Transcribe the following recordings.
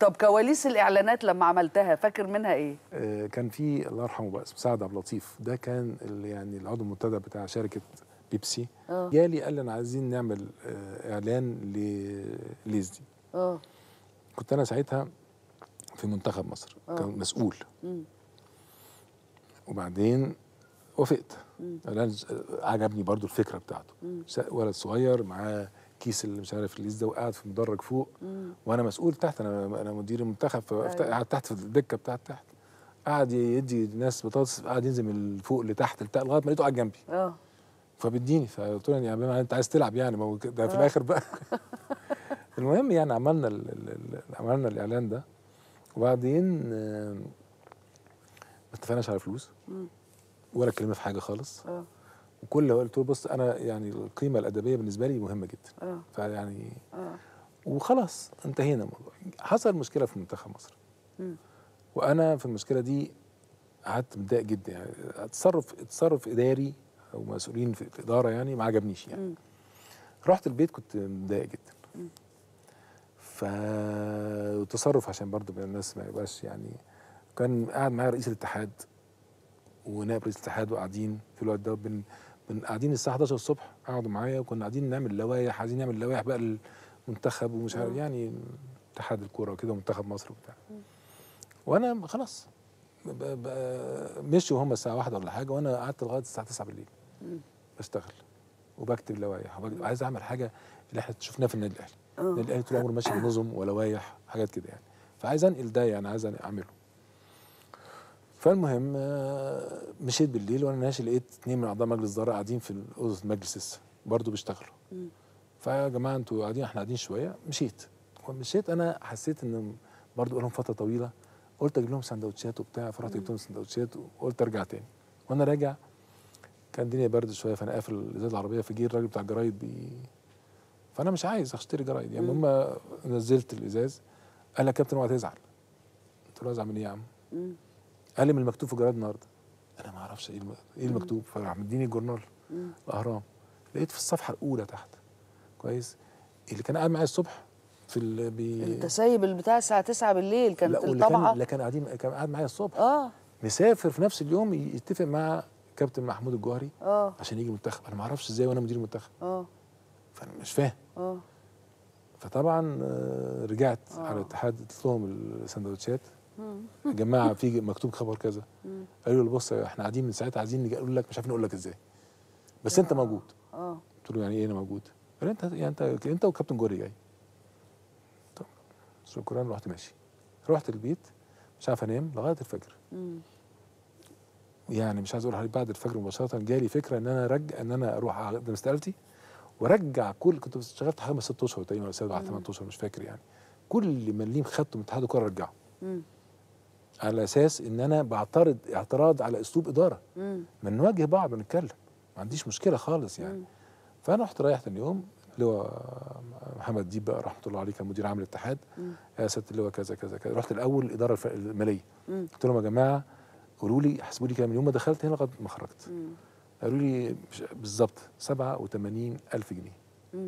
طب كواليس الاعلانات لما عملتها فاكر منها ايه آه، كان في الله يرحمه بقى اسمه سعد عبد اللطيف ده كان ال- يعني العضو المنتدب بتاع شركه بيبسي اه جالي قال لي انا عايزين نعمل آه، اعلان لليز دي اه كنت انا ساعتها في منتخب مصر آه. كان مسؤول مم. وبعدين وافقت مم. الإعلان عجبني برضو الفكره بتاعته مم. س- ولد صغير معاه كيس اللي مش عارف الليز ده وقاعد في مدرج فوق مم. وانا مسؤول تحت انا انا مدير المنتخب أيوة. فقعد تحت في الدكه بتاعت تحت قعد يدي ناس بطاطس قعد ينزل من فوق لتحت لتحت لغايه ما لقيته قاعد جنبي اه فبيديني فقلت له يعني يا انت عايز تلعب يعني ما هو ده في آه. الاخر بقى المهم يعني عملنا ال ال ال عملنا الاعلان ده وبعدين آه، ما اتفقناش على فلوس مم. ولا اتكلمنا في حاجه خالص اه وكل اللي قلت له بص انا يعني القيمه الادبيه بالنسبه لي مهمه جدا اه فيعني اه وخلاص انتهينا الموضوع حصل مشكله في منتخب مصر مم. وانا في المشكله دي قعدت متضايق جدا يعني تصرف تصرف اداري او مسؤولين في في اداره يعني ما عجبنيش يعني مم. رحت البيت كنت متضايق جدا مم. ف وتصرف عشان برضو بين الناس ما يبقاش يعني كان قاعد معايا رئيس الاتحاد ونائب رئيس الاتحاد وقاعدين في الوقت ده بن بن قاعدين الساعه 11 الصبح قعدوا معايا وكنا قاعدين نعمل لوائح عايزين نعمل لوائح بقى للمنتخب ومش عارف مم. يعني اتحاد الكوره وكده ومنتخب مصر وبتاع وانا خلاص ب- ب- مشوا هم الساعه واحدة ولا حاجه وانا قعدت لغايه الساعه 9 بالليل مم. بشتغل وبكتب لوائح وبكتب- عايز اعمل حاجه اللي احنا شفناها في النادي الاهلي اه النادي الاهلي طول عمره ماشي بنظم ولوائح حاجات كده يعني فعايز انقل ده يعني عايز اعمله فالمهم آه، مشيت بالليل وانا ماشي لقيت اثنين من اعضاء مجلس الاداره قاعدين في اوضه المجلس لسه برضه بيشتغلوا مم. فيا جماعه انتوا قاعدين احنا قاعدين شويه مشيت ومشيت انا حسيت ان برضه لهم فتره طويله قلت اجيب لهم سندوتشات وبتاع فرحت جبت لهم سندوتشات وقلت ارجع تاني وانا راجع كان الدنيا برد شويه فانا قافل الازاز العربيه فجه الراجل بتاع الجرايد بي فانا مش عايز اشتري جرايد يعني مم. هم نزلت الازاز قال لي يا كابتن اوعى تزعل قلت له ازعل من ايه يا عم؟ مم. قال لي من المكتوب في الجرايد النهارده انا ما اعرفش ايه الم- ايه المكتوب فراح مديني الجورنال مم. الاهرام لقيت في الصفحه الاولى تحت كويس اللي كان قاعد معايا الصبح في ال... بي... انت سايب البتاع الساعه 9 بالليل كانت لا واللي كان الطبعه اللي كان قاعدين كان قاعد معايا الصبح اه مسافر في نفس اليوم يتفق مع كابتن محمود الجوهري اه عشان يجي المنتخب انا ما اعرفش ازاي وانا مدير المنتخب اه فانا مش فاهم اه فطبعا آه، رجعت آه. على الاتحاد اديت لهم السندوتشات مم. يا جماعه في مكتوب خبر كذا مم. قالوا لي بص احنا قاعدين من ساعتها عايزين نجي اقول لك مش عارفين نقول لك ازاي بس انت موجود اه قلت له يعني ايه انا موجود؟ قال لي انت يعني انت انت وكابتن جوري جاي طب شكرا رحت ماشي رحت البيت مش عارف انام لغايه الفجر مم. يعني مش عايز اقول لحضرتك بعد الفجر مباشره جالي فكره ان انا ارجع ان انا اروح اقدم استقالتي وارجع كل كنت اشتغلت حوالي ست اشهر تقريبا ولا سبع ثمان اشهر مش فاكر يعني كل مليم خدته من اتحاد الكوره رجعه مم. على اساس ان انا بعترض اعتراض على اسلوب اداره مم. ما نواجه بعض ونتكلم ما عنديش مشكله خالص يعني مم. فانا رحت رايح تاني يوم اللي هو محمد ديب بقى رحمه الله عليه كان مدير عام الاتحاد مم. يا سياده اللواء كذا كذا كذا رحت الاول الاداره الف- الماليه مم. قلت لهم يا جماعه قولوا لي حسبوا لي كام من يوم ما دخلت هنا لغايه ما خرجت مم. قالوا لي مش- بالظبط 87 الف جنيه مم.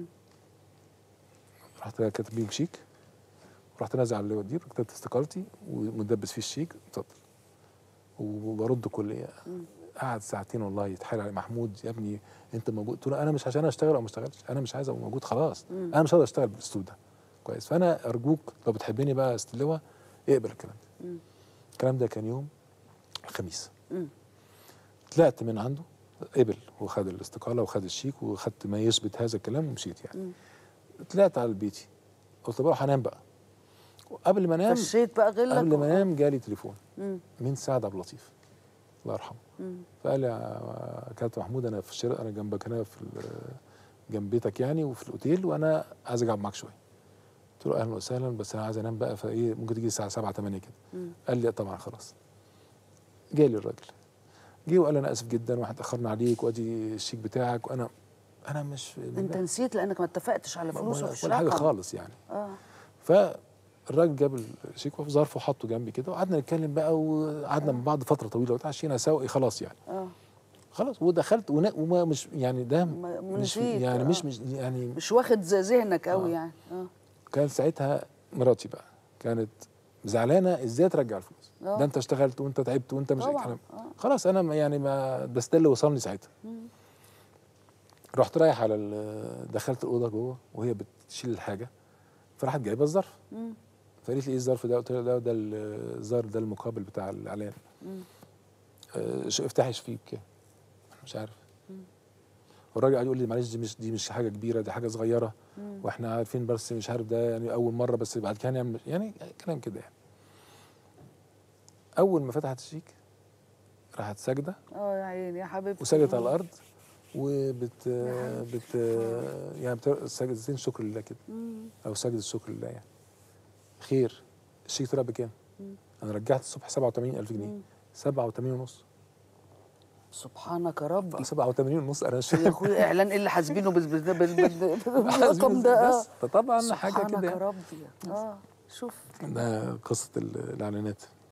رحت كاتب بيهم شيك ورحت نازل على اللواء الدير كتبت استقالتي ومدبس فيه الشيك اتفضل وبرد كل مم. قعد ساعتين والله يتحايل علي محمود يا ابني انت موجود قلت له انا مش عشان اشتغل او ما اشتغلش انا مش عايز ابقى موجود خلاص مم. انا مش هقدر اشتغل بالاسلوب ده كويس فانا ارجوك لو بتحبني بقى يا أستاذ اللواء اقبل الكلام ده مم. الكلام ده كان يوم الخميس مم. طلعت من عنده قبل وخد الاستقاله وخد الشيك وخدت ما يثبت هذا الكلام ومشيت يعني مم. طلعت على بيتي قلت بروح انام بقى وقبل ما انام فشيت بقى غلك قبل و- ما انام جالي تليفون مم. من سعد عبد اللطيف الله يرحمه مم. فقال لي يا كابتن محمود انا في الشارع انا جنبك هنا في ال- جنب بيتك يعني وفي الاوتيل وانا عايز اقعد معاك شويه قلت له اهلا وسهلا بس انا عايز انام بقى فايه ممكن تيجي الساعه 7 8 كده مم. قال لي طبعا خلاص جالي الراجل جه وقال لي انا اسف جدا واحنا اتاخرنا عليك وادي الشيك بتاعك وانا انا مش انت نسيت لانك ما اتفقتش على فلوس ولا ومفيش ولا حاجه رقم. خالص يعني اه فالراجل جاب الشيك وفي ظرفه وحطه جنبي كده وقعدنا نتكلم بقى وقعدنا من بعض فتره طويله وتعشينا سوا خلاص يعني اه خلاص ودخلت ونا- وما مش يعني ده ما- مش نسيت، يعني آه. مش مش يعني مش واخد ذ- ذهنك قوي آه. يعني اه كان ساعتها مراتي بقى كانت زعلانه ازاي ترجع الفلوس آه. ده انت اشتغلت وانت تعبت وانت مش طبعاً، الكلام آه. خلاص انا ما- يعني ما ده ده اللي وصلني ساعتها رحت رايح على ال- دخلت الاوضه جوه وهي بتشيل الحاجه فراحت جايبه الظرف مم. فقالت لي ايه الظرف ده قلت لها ده ده الظرف ده المقابل بتاع الاعلان مم. آه، شو- افتحي شوفيه بكام أنا مش عارف والراجل قاعد يقول لي معلش دي مش دي مش حاجه كبيره دي حاجه صغيره واحنا عارفين بس مش عارف ده يعني اول مره بس بعد كده هنعمل يعني كلام كده يعني اول ما فتحت الشيك راحت ساجده اه يا عيني يا حبيبتي وسجدت على الارض وبت بت يعني بت- سجدتين شكر لله كده مم. او سجدة شكر لله يعني خير الشيك طلع بكام؟ انا رجعت الصبح 87000 جنيه 87 ونص سبحانك يا رب 87 ونص انا مش يا فاهم اخويا اعلان ايه اللي حاسبينه بال- بال- بال- بال- بالرقم ده آه. بس فطبعا حاجه سبحانك كده يا يعني. ربي اه شوف ده قصه ال- الاعلانات